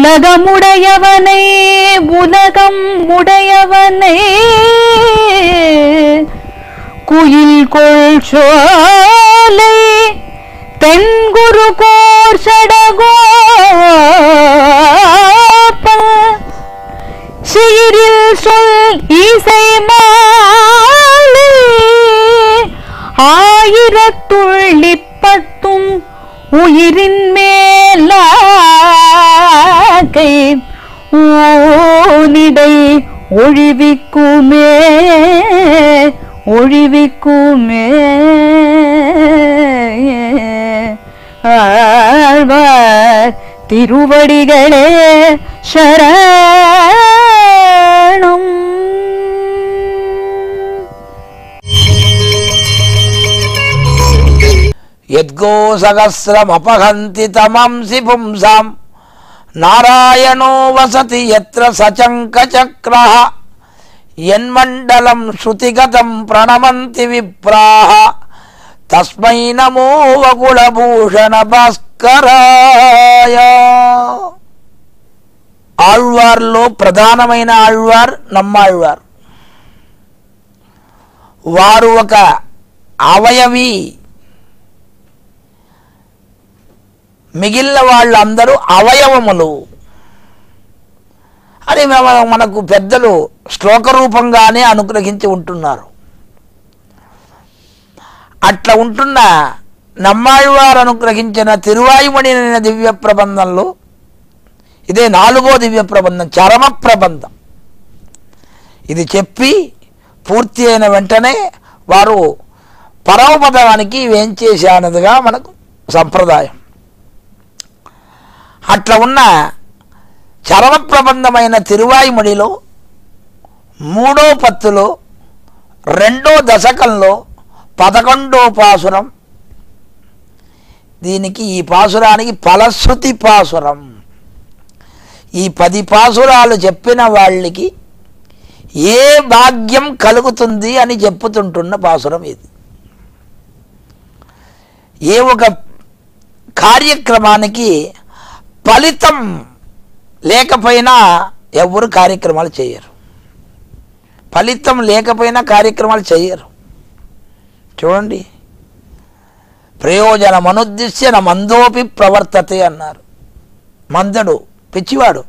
உலகமுடையவனை உலகம் உடையவனை குயில் கொள் சோலை தென்குரு கோர் சடகோப்ப சீரில் சொல் இசை மாலை ஆயிரத்துள்ளிப்பத்தும் உயிரின் மேலாக்கை ஓனிடை ஒழிவிக்குமே ஒழிவிக்குமே ஆழ்வார் திருவடிகளே சரணம் యద్గో సహస్రమపహంతి తమంసి పుంసాం నారాయణో వసతి ఎత్ర సచంక చక్ర యన్మండలం శృతిగతం ప్రణమంతి విప్రాహ తస్మై నమో వకుళభూషణ భాస్కరాయ ఆళ్వార్లో ప్రధానమైన ఆళ్వార్ నమ్మాళ్వార్ వారు ఒక అవయవి మిగిలిన వాళ్ళందరూ అవయవములు అని మన- మనకు పెద్దలు శ్లోక రూపంగానే అనుగ్రహించి ఉంటున్నారు అట్లా ఉంటున్న నమ్మాళ్వారు అనుగ్రహించిన తిరువాయుమణి అనే దివ్య ప్రబంధంలో ఇదే నాలుగో దివ్య ప్రబంధం చరమ ప్రబంధం ఇది చెప్పి పూర్తి అయిన వెంటనే వారు పరమపదానికి వేంచేశానదిగా మనకు సంప్రదాయం అట్లా ఉన్న చరమ ప్రబంధమైన తిరువాయిమడిలో మూడో పత్తులో రెండో దశకంలో పదకొండో పాసురం దీనికి ఈ పాసురానికి ఫలశ్రుతి పాసురం ఈ పది పాసురాలు చెప్పిన వాళ్ళకి ఏ భాగ్యం కలుగుతుంది అని చెప్పుతుంటున్న పాసురం ఇది ఏ ఒక కార్యక్రమానికి ఫలితం లేకపోయినా ఎవరు కార్యక్రమాలు చేయరు ఫలితం లేకపోయినా కార్యక్రమాలు చేయరు చూడండి ప్రయోజనం అనుద్దిశ్య నా మందోపి ప్రవర్తతే అన్నారు మందడు పిచ్చివాడు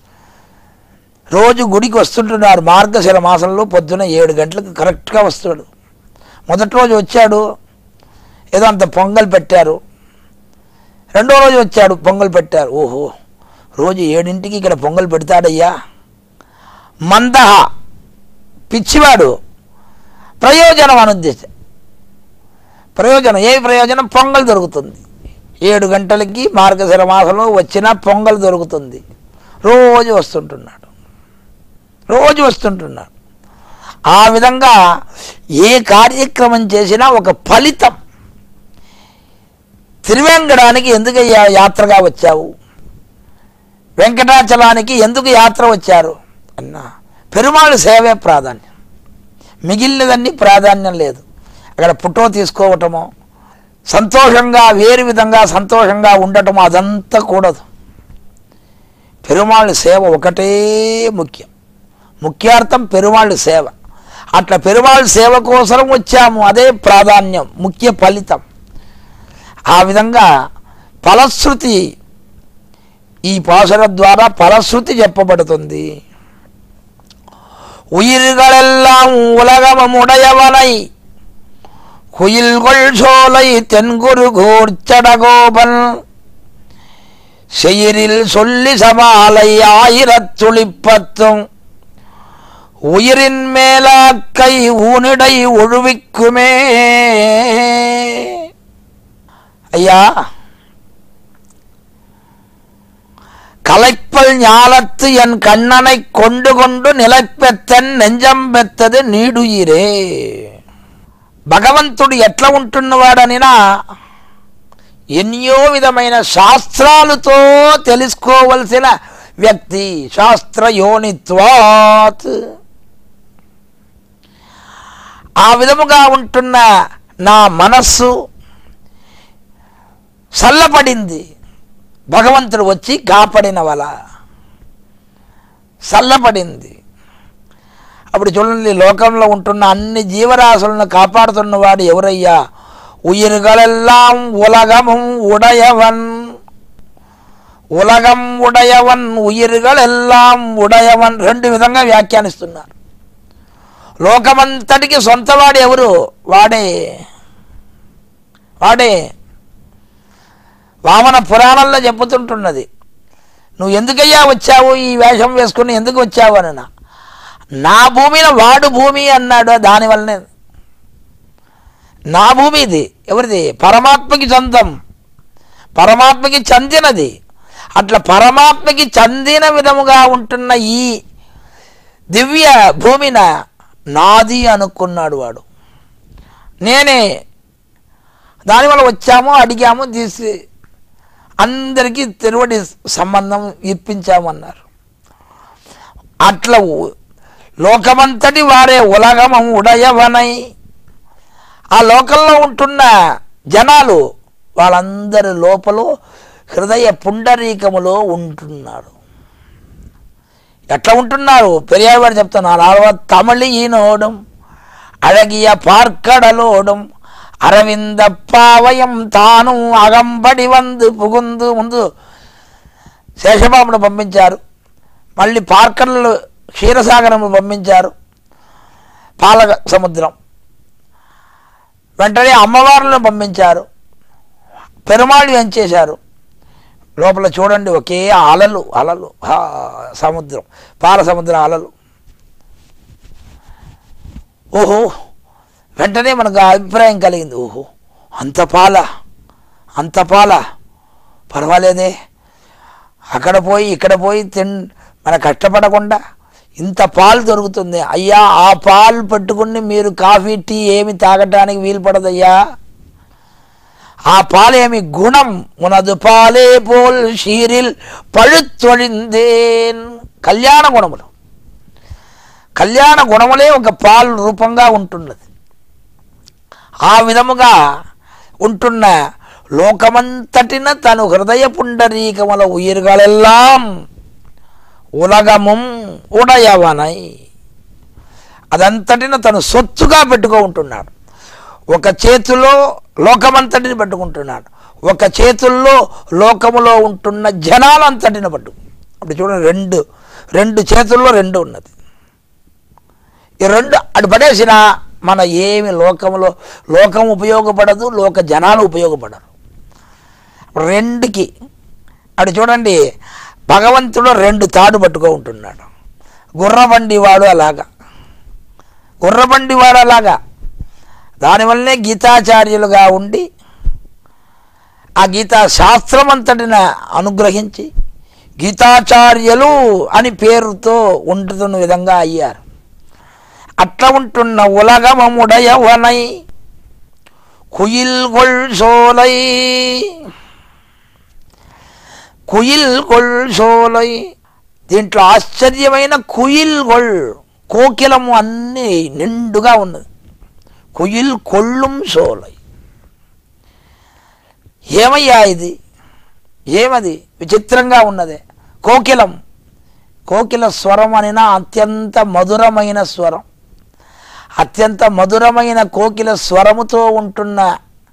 రోజు గుడికి వస్తుంటున్నారు మార్గశిర మాసంలో పొద్దున ఏడు గంటలకు కరెక్ట్గా వస్తాడు మొదటి రోజు వచ్చాడు ఏదో అంత పొంగల్ పెట్టారు రెండో రోజు వచ్చాడు పొంగల్ పెట్టారు ఓహో రోజు ఏడింటికి ఇక్కడ పొంగల్ పెడతాడయ్యా మందహ పిచ్చివాడు ప్రయోజనం అనుద్దేశ ప్రయోజనం ఏ ప్రయోజనం పొంగల్ దొరుకుతుంది ఏడు గంటలకి మార్గశిర మాసంలో వచ్చిన పొంగల్ దొరుకుతుంది రోజు వస్తుంటున్నాడు రోజు వస్తుంటున్నాడు ఆ విధంగా ఏ కార్యక్రమం చేసినా ఒక ఫలితం తిరువేంకడానికి ఎందుకు యా- యాత్రగా వచ్చావు వెంకటాచలానికి ఎందుకు యాత్ర వచ్చారు అన్నా పెరుమాళ్ సేవే ప్రాధాన్యం మిగిలినదన్నీ ప్రాధాన్యం లేదు అక్కడ ఫోటో తీసుకోవటమో సంతోషంగా వేరు విధంగా సంతోషంగా ఉండటమో అదంతా కూడదు పెరుమాళ్ సేవ ఒకటే ముఖ్యం ముఖ్యార్థం పెరుమాళ్ సేవ అట్లా పెరుమాళ్ సేవ కోసం వచ్చాము అదే ప్రాధాన్యం ముఖ్య ఫలితం ఆ విధంగా ఫలశ్రుతి ఈ పాసుర ద్వారా ఫలశ్రుతి చెప్పబడుతుంది உயிர்களெல்லாம் உலகமுடையவனை குயில்கொள் சோலை தென்குரு கூர்ச்சடகோபன் செயிரில் சொல்லி சமாலை ஆயிரத்துளிப்பத்தும் உயிரின் மேலாக்கை ஊனிடை ஒழுவிக்குமே ஐயா கலைப்பல் ஞாலத்து என் கண்ணனை கொண்டு கொண்டு నిలపెత్తన్ నెంజం పెత్తది నీడుయిరే భగవంతుడు ఎట్లా ఉంటున్నవాడనినా ఎన్నో విధమైన శాస్త్రాలతో తెలుసుకోవలసిన వ్యక్తి శాస్త్ర యోనిత్వాత్ ఆ విధముగా ఉంటున్న నా మనస్సు చల్లపడింది భగవంతుడు వచ్చి కాపాడిన వల చల్లపడింది అప్పుడు చూడండి లోకంలో ఉంటున్న అన్ని జీవరాశులను కాపాడుతున్నవాడు ఎవరయ్యా ఉయిరుగలెల్లాం ఉలగముం ఉడయవన్ ఉలగం ఉడయవన్ ఉయిరుగలెల్లాం ఉడయవన్ రెండు విధంగా వ్యాఖ్యానిస్తున్నారు లోకమంతటికి సొంతవాడు ఎవరు వాడే వాడే వామన పురాణంలో చెప్పుతుంటున్నది నువ్వు ఎందుకయ్యా వచ్చావు ఈ వేషం వేసుకుని ఎందుకు వచ్చావు అని నా నా భూమిని వాడు భూమి అన్నాడు దానివల్లనే నా భూమి ఇది ఎవరిది పరమాత్మకి సొంతం పరమాత్మకి చెందినది అట్లా పరమాత్మకి చెందిన విధముగా ఉంటున్న ఈ దివ్య భూమిన నాది అనుకున్నాడు వాడు నేనే దానివల్ల వచ్చాము అడిగాము తీసి అందరికీ తిరువడి సంబంధం ఇప్పించామన్నారు అట్లా ఉ- లోకమంతటి వారే ఉలగమం ఉడయవనై ఆ లోకంలో ఉంటున్న జనాలు వాళ్ళందరి లోపల హృదయ పుండరీకములో ఉంటున్నారు ఎట్లా ఉంటున్నారు పెరియావాడు చెప్తున్నారు అరవ తమిళి ఈనోడం అழகிய பார்க்கடலோடும் அரவிந்த பாவயம் తాను అగంబడి వందు పుగుందు ముందు శేషబాబును పంపించారు మళ్ళీ పార్కర్లు క్షీరసాగరము పంపించారు పాలక సముద్రం వెంటనే అమ్మవార్లను పంపించారు పెరుమాళ్ళు ఏం చేశారు లోపల చూడండి ఒకే అలలు అలలు హా, సముద్రం పాల సముద్రం అలలు ఓహో వెంటనే మనకు ఆ అభిప్రాయం కలిగింది ఓహో అంత పాల అంత పాల పర్వాలేదే అక్కడ పోయి ఇక్కడ పోయి తిన్ మన కష్టపడకుండా ఇంత పాలు దొరుకుతుంది అయ్యా ఆ పాలు పెట్టుకుని మీరు కాఫీ టీ ఏమి తాగటానికి వీలు పడదయ్యా ఆ పాలేమి గుణం ఉనదు పాలే పోల్ షీరిల్ పழுத்தொழிந்தேன் కళ్యాణ గుణములు కళ్యాణ గుణములే ఒక పాలు రూపంగా ఉంటున్నది ఆ విధముగా ఉంటున్న లోకమంతటిన తను హృదయ పుండరీకముల ఉయిరుగలెల్లాం ఉలగముం ఉడయవనై అదంతటిన తను సొత్తుగా పెట్టుకో ఉంటున్నాడు ఒక చేతిలో లోకమంతటిని పట్టుకుంటున్నాడు ఒక చేతుల్లో లోకములో ఉంటున్న జనాలంతటిని పట్టు అప్పుడు చూడండి రెండు రెండు చేతుల్లో రెండు ఉన్నది ఈ రెండు అటు పడేసిన మన ఏమి లోకంలో లోకం ఉపయోగపడదు లోక జనాలు ఉపయోగపడరు రెండుకి అటు చూడండి భగవంతుడు రెండు తాడు పట్టుకో ఉంటున్నాడు గుర్రబండి వాడు అలాగా గుర్రబండి వాడు అలాగా దానివల్లనే గీతాచార్యులుగా ఉండి ఆ గీతా శాస్త్రం అంతటిన అనుగ్రహించి గీతాచార్యులు అని పేరుతో ఉంటున్న విధంగా అయ్యారు అట్లా ఉంటున్న ఉలగమముడయవనై కుయిల్గొల్ సోలై కుయిల్గొల్ సోలై దీంట్లో ఆశ్చర్యమైన కుయిల్గొల్ కోకిలము అన్నీ నిండుగా ఉన్నది కుయిల్ కొళ్ళుం సోలై ఏమయ్యా ఇది ఏమది విచిత్రంగా ఉన్నదే కోకిలం కోకిల స్వరం అనినా అత్యంత మధురమైన స్వరం అత్యంత మధురమైన కోకిల స్వరముతో ఉంటున్న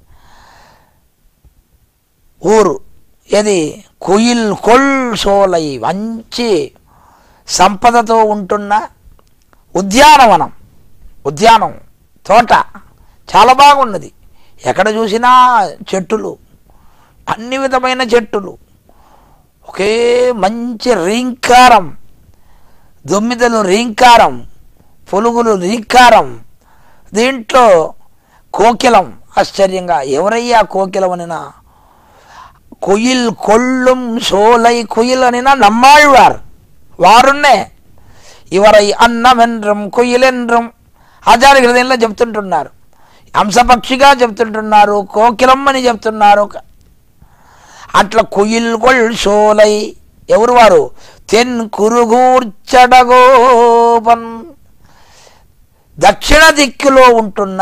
ఊరు ఏది కుయిల్ కొల్ సోలై మంచి సంపదతో ఉంటున్న ఉద్యానవనం ఉద్యానం తోట చాలా బాగున్నది ఎక్కడ చూసినా చెట్టులు అన్ని విధమైన చెట్టులు ఒకే మంచి రీంకారం దొమ్మిదలు రీంకారం పులుగులు రీంకారం దీంట్లో కోకిలం ఆశ్చర్యంగా ఎవరయ్యా కోకిలం అనినా కుయిల్ కొళ్ళుం సోలై కుయిల్ అనినా నమ్మాళ్వార్ వారున్నే ఇవరై అన్నమెండ్రం కుయిలెండ్రం ఆచార్య హృదయంలో చెప్తుంటున్నారు హంసపక్షిగా చెప్తుంటున్నారు కోకిలం అని చెప్తున్నారు అట్లా కుయిల్ కొల్ సోలై ఎవరు వారు తెన్ కురుగూర్చడగోపన్ దక్షిణ దిక్కులో ఉంటున్న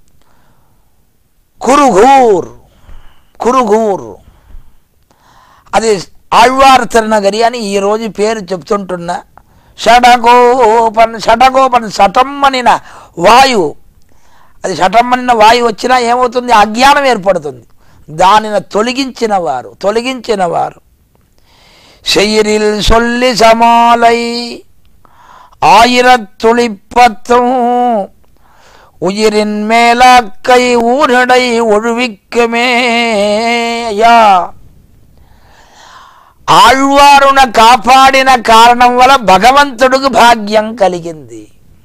కురుగూర్ కురుగూర్ అది ఆళ్వార్ తిరునగరి అని ఈరోజు పేరు చెప్తుంటున్న షడగోపన్ షడగోపన్ శటమ్మనిన వాయువు అది శటమ్మనిన వాయువు వచ్చినా ఏమవుతుంది అజ్ఞానం ఏర్పడుతుంది దానిని తొలగించిన వారు తొలగించిన వారు செயிரில் சொல்லி சமாலை ஆயிரத்துளிப்பத்தும் உயிரின் மேலாக்கை ஊரடை ஒழுவிக்குமே అయ్యా ఆళ్వారున కాపాడిన కారణం వల్ల భగవంతుడికి భాగ్యం కలిగింది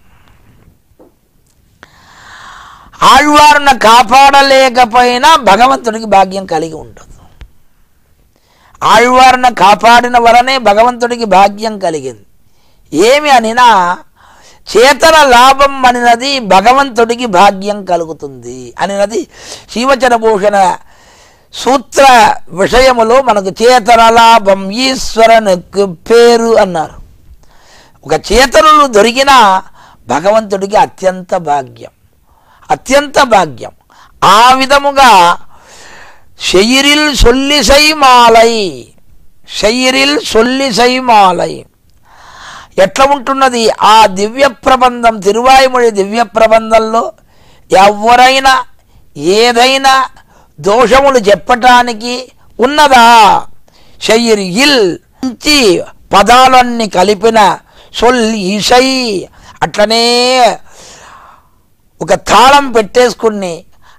ఆళ్వారున కాపాడలేకపోయినా భగవంతుడికి భాగ్యం కలిగి ఉండదు ఆళ్వారున కాపాడిన వలనే భగవంతుడికి భాగ్యం కలిగింది ఏమి అనినా చేతన లాభం అనినది భగవంతుడికి భాగ్యం కలుగుతుంది అనినది శివచరభూషణ సూత్ర విషయములో మనకు చేతన లాభం ఈశ్వరనుకు పేరు అన్నారు ఒక చేతనులు దొరికినా భగవంతుడికి అత్యంత భాగ్యం అత్యంత భాగ్యం ఆ విధముగా షెయిరిల్ సొల్లిసై మాలై షెయిరిల్ సొల్లిసై మాలై ఎట్లా ఉంటున్నది ఆ దివ్య ప్రబంధం తిరువాయుమొഴി దివ్య ప్రబంధంలో ఎవరైనా ఏదైనా దోషములు చెప్పటానికి ఉన్నదా షయ్యిర్ ఇల్ నుంచి పదాలన్నీ కలిపిన సొల్ ఈసై అట్లనే ఒక తాళం పెట్టేసుకుని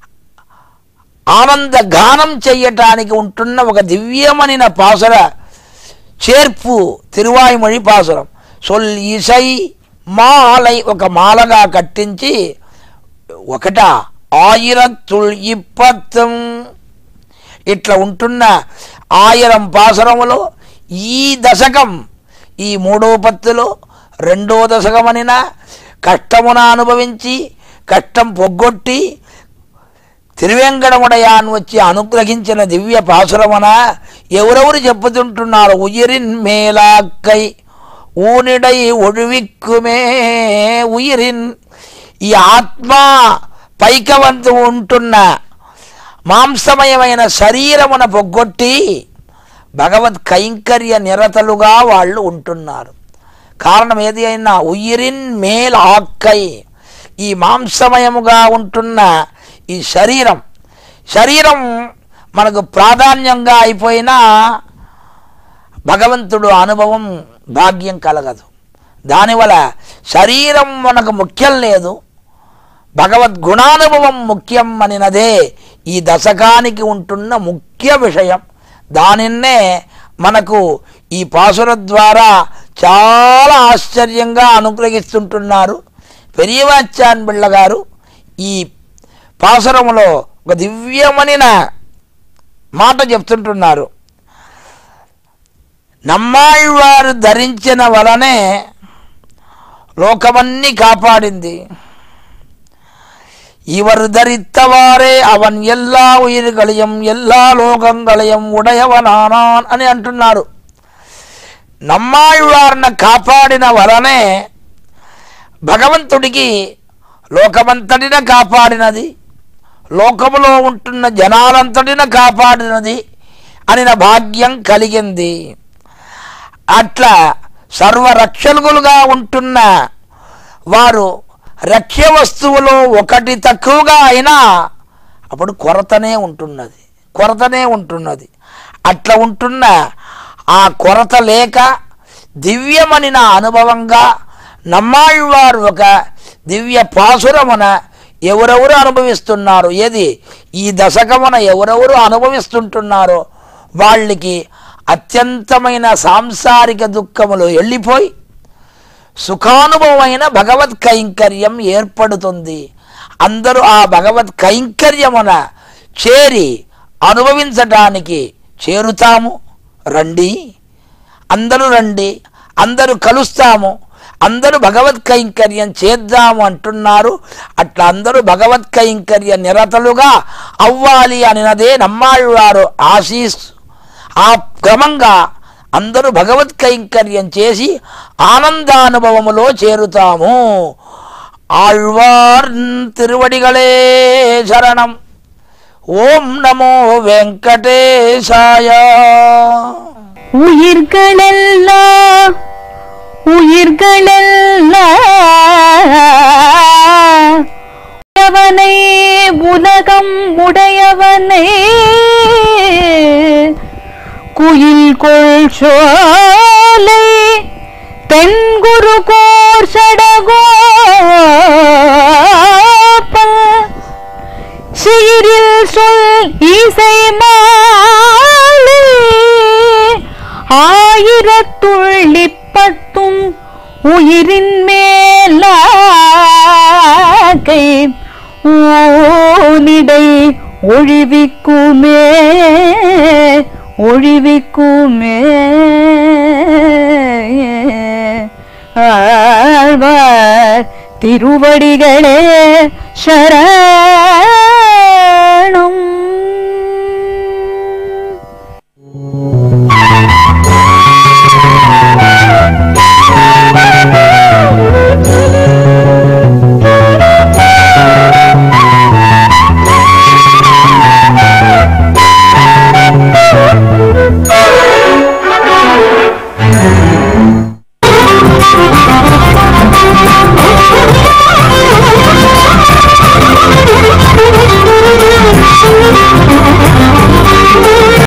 ఆనంద గానం చెయ్యటానికి ఉంటున్న ఒక దివ్యమనిన పాసుర చేర్పు తిరువాయుమొഴി పాసురం సొల్ ఈసై మాలై ఒక మాలగా కట్టించి ఒకట ఆయిరత్తుల్ ఇప్పత్తం ఇట్లా ఉంటున్న ఆయిరం పాసరములో ఈ దశకం ఈ మూడో పత్తులో రెండో దశకమనిన కష్టమున అనుభవించి కష్టం పొగ్గొట్టి తిరువెంకటముడయాన్ వచ్చి అనుగ్రహించిన దివ్య పాసురమున ఎవరెవరు చెప్పుతుంటున్నారు ఉయిరిన్ మేలాక్కై ఊనిడై ఒడివిక్కుమే ఉయిరిన్ ఈ ఆత్మ పైకవంతు ఉంటున్న మాంసమయమైన శరీరమున పొగ్గొట్టి భగవత్ కైంకర్య నిరతలుగా వాళ్ళు ఉంటున్నారు కారణం ఏది అయినా ఉయిరిన్ మేల్ ఆక్కై ఈ మాంసమయముగా ఉంటున్న ఈ శరీరం శరీరం మనకు ప్రాధాన్యంగా అయిపోయినా భగవంతుడు అనుభవం భాగ్యం కలగదు దానివల్ల శరీరం మనకు ముఖ్యం లేదు భగవద్గుణానుభవం ముఖ్యం అనినదే ఈ దశకానికి ఉంటున్న ముఖ్య విషయం దానిన్నే మనకు ఈ పాసుర ద్వారా చాలా ఆశ్చర్యంగా అనుగ్రహిస్తుంటున్నారు పెరియవాచాన్ బిళ్ళ గారు ఈ పాసురములో ఒక దివ్యమనిన మాట చెప్తుంటున్నారు నమ్మాళ్వారు ధరించిన వలనే లోకమన్నీ కాపాడింది இவர் ధరిత్తవారే అవన్ ఎల్లా ఉయిరుగళయం ఎల్లా లోకంగళయం ఉడయవనానాన్ అని అంటున్నారు నమ్మాళ్వారిని కాపాడిన వలనే భగవంతుడికి లోకమంతటిన కాపాడినది లోకములో ఉంటున్న జనాలంతటిన కాపాడినది అనిన భాగ్యం కలిగింది అట్లా సర్వరక్షకులుగా ఉంటున్న వారు రక్ష్య వస్తువులో ఒకటి తక్కువగా అయినా అప్పుడు కొరతనే ఉంటున్నది కొరతనే ఉంటున్నది అట్లా ఉంటున్న ఆ కొరత లేక దివ్యమని నా అనుభవంగా నమ్మాళ్వారు ఒక దివ్య పాసురమున ఎవరెవరు అనుభవిస్తున్నారు ఏది ఈ దశకమున ఎవరెవరు అనుభవిస్తుంటున్నారో వాళ్ళకి అత్యంతమైన సాంసారిక దుఃఖములు వెళ్ళిపోయి సుఖానుభవమైన భగవత్ కైంకర్యం ఏర్పడుతుంది అందరూ ఆ భగవత్ కైంకర్యమున చేరి అనుభవించటానికి చేరుతాము రండి అందరూ రండి అందరూ కలుస్తాము అందరూ భగవత్ కైంకర్యం చేద్దాము అంటున్నారు అట్లా అందరూ భగవత్ కైంకర్య నిరతలుగా అవ్వాలి అనినదే నమ్మాళ్ళవారు ఆశీస్ ఆ క్రమంగా అందరూ భగవత్ కైంకర్యం చేసి ఆనందానుభవములో చేరుతాము ఆళ్వార్ తిరువడిగలే శరణం ఓం నమో వెంకటేశాయ உயிர்களெல்லாம் உயிர்களெல்லாம் உடையவனை உலகம் உடையவனை குயில் கொள் சோலை தென்குரு கோர் சடகோப்பல் சீரில் சொல் இசை மாலை ஆயிரத்துள்ளிப்பத்தும் உயிரின் மேலாக்கை ஓனிடை ஒழிவிக்குமே ஒழிவிக்குமே ஆழ்வார் திருவடிகளே சரணம்